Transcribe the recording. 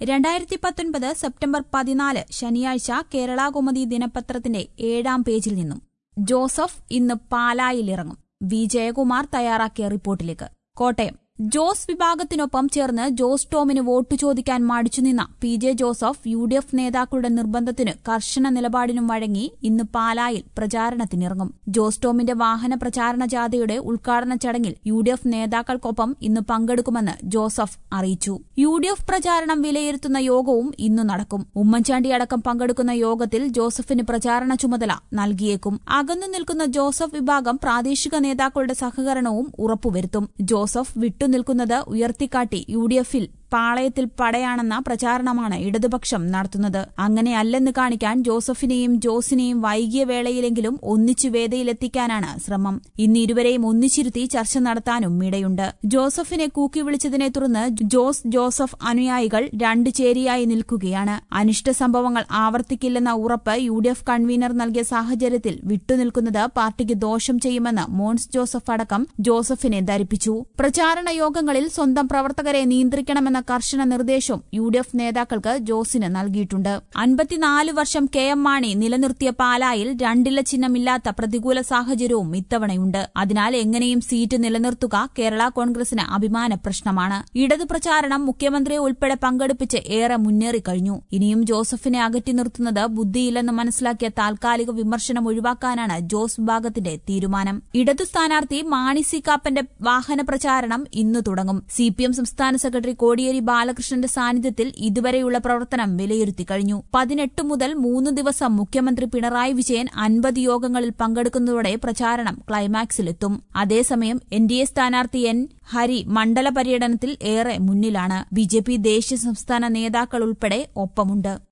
രണ്ടായിരത്തി പത്തൊൻപത് സെപ്റ്റംബർ പതിനാല് ശനിയാഴ്ച കേരളാകൗമുദി ദിനപത്രത്തിന്റെ ഏഴാം പേജിൽ നിന്നും ജോസഫ് ഇന്ന് പാലായിലിറങ്ങും വി ജയകുമാർ തയ്യാറാക്കിയ റിപ്പോർട്ടിലേക്ക് കോട്ടയം ജോസ് വിഭാഗത്തിനൊപ്പം ചേർന്ന് ജോസ് ടോമിന് വോട്ട് ചോദിക്കാൻ മടിച്ചുനിന്ന P J Joseph U D F നേതാക്കളുടെ നിർബന്ധത്തിന് കർശന നിലപാടിനും വഴങ്ങി ഇന്ന് പാലായിൽ പ്രചാരണത്തിനിറങ്ങും ജോസ് ടോമിന്റെ വാഹന പ്രചാരണ ജാഥയുടെ ഉദ്ഘാടന ചടങ്ങിൽ യു ഡി എഫ് നേതാക്കൾക്കൊപ്പം ഇന്ന് പങ്കെടുക്കുമെന്ന് ജോസഫ് അറിയിച്ചു യു ഡി എഫ് പ്രചാരണം വിലയിരുത്തുന്ന യോഗവും ഇന്നു നടക്കും ഉമ്മൻചാണ്ടി അടക്കം പങ്കെടുക്കുന്ന യോഗത്തിൽ ജോസഫിന് പ്രചാരണ ചുമതല നൽകിയേക്കും അകന്നു നിൽക്കുന്ന ജോസഫ് വിഭാഗം പ്രാദേശിക നേതാക്കളുടെ സഹകരണവും ഉറപ്പുവരുത്തും ജോസഫ് വിട്ടുനിൽക്കുന്നത് ഉയർത്തിക്കാട്ടി യു ഡി എഫിൽ പാളയത്തിൽ പടയാണെന്ന പ്രചാരണമാണ് ഇടതുപക്ഷം നടത്തുന്നത് അങ്ങനെയല്ലെന്ന് കാണിക്കാൻ ജോസഫിനെയും ജോസിനെയും വൈകിയ വേളയിലെങ്കിലും ഒന്നിച്ചു വേദിയിലെത്തിക്കാനാണ് ശ്രമം ഇന്ന് ഇരുവരെയും ഒന്നിച്ചിരുത്തി ചർച്ച നടത്താനും ഇടയുണ്ട് ജോസഫിനെ കൂക്കി വിളിച്ചതിനെ തുടർന്ന് ജോസ് ജോസഫ് അനുയായികൾ രണ്ട് ചേരിയായി നിൽക്കുകയാണ് അനിഷ്ട സംഭവങ്ങൾ ആവർത്തിക്കില്ലെന്ന ഉറപ്പ് യു ഡി എഫ് കൺവീനർ നൽകിയ സാഹചര്യത്തിൽ വിട്ടുനിൽക്കുന്നത് പാർട്ടിക്ക് ദോഷം ചെയ്യുമെന്ന് മോൻസ് ജോസഫ് അടക്കം ജോസഫിനെ ധരിപ്പിച്ചു പ്രചാരണ യോഗങ്ങളിൽ സ്വന്തം പ്രവർത്തകരെ നിയന്ത്രിക്കണമെന്ന കർശന നിർദ്ദേശവും യു ഡി എഫ് നേതാക്കൾക്ക് ജോസിന് നൽകിയിട്ടുണ്ട് അൻപത്തിനാല് വർഷം കെ എം മാണി നിലനിർത്തിയ പാലായിൽ രണ്ടില ചിഹ്നമില്ലാത്ത പ്രതികൂല സാഹചര്യവും ഇത്തവണയുണ്ട് അതിനാൽ എങ്ങനെയും സീറ്റ് നിലനിർത്തുക കേരള കോൺഗ്രസിന് അഭിമാന പ്രശ്നമാണ് ഇടതു പ്രചാരണം മുഖ്യമന്ത്രിയെ ഉൾപ്പെടെ പങ്കെടുപ്പിച്ച് ഏറെ മുന്നേറിക്കഴിഞ്ഞു ഇനിയും ജോസഫിനെ അകറ്റി നിർത്തുന്നത് ബുദ്ധിയില്ലെന്ന് മനസ്സിലാക്കിയ താൽക്കാലിക വിമർശനം ഒഴിവാക്കാനാണ് ജോസ് വിഭാഗത്തിന്റെ തീരുമാനം ഇടതു സ്ഥാനാർത്ഥി മാണി സി കാപ്പന്റെ വാഹന പ്രചാരണം ഇന്ന് തുടങ്ങും സി പി എം സംസ്ഥാന സെക്രട്ടറി കോടിയേരി ബാലകൃഷ്ണന്റെ സാന്നിധ്യത്തിൽ ഇതുവരെയുള്ള പ്രവർത്തനം വിലയിരുത്തി കഴിഞ്ഞു പതിനെട്ട് മുതൽ മൂന്ന് ദിവസം മുഖ്യമന്ത്രി പിണറായി വിജയൻ അൻപത് യോഗങ്ങളിൽ പങ്കെടുക്കുന്നതോടെ പ്രചാരണം ക്ലൈമാക്സിലെത്തും അതേസമയം എൻ ഡി എ സ്ഥാനാർത്ഥി എൻ ഹരി മണ്ഡല പര്യടനത്തിൽ ഏറെ മുന്നിലാണ് ബി ജെ പി ദേശീയ സംസ്ഥാന നേതാക്കൾ ഉൾപ്പെടെ ഒപ്പമുണ്ട്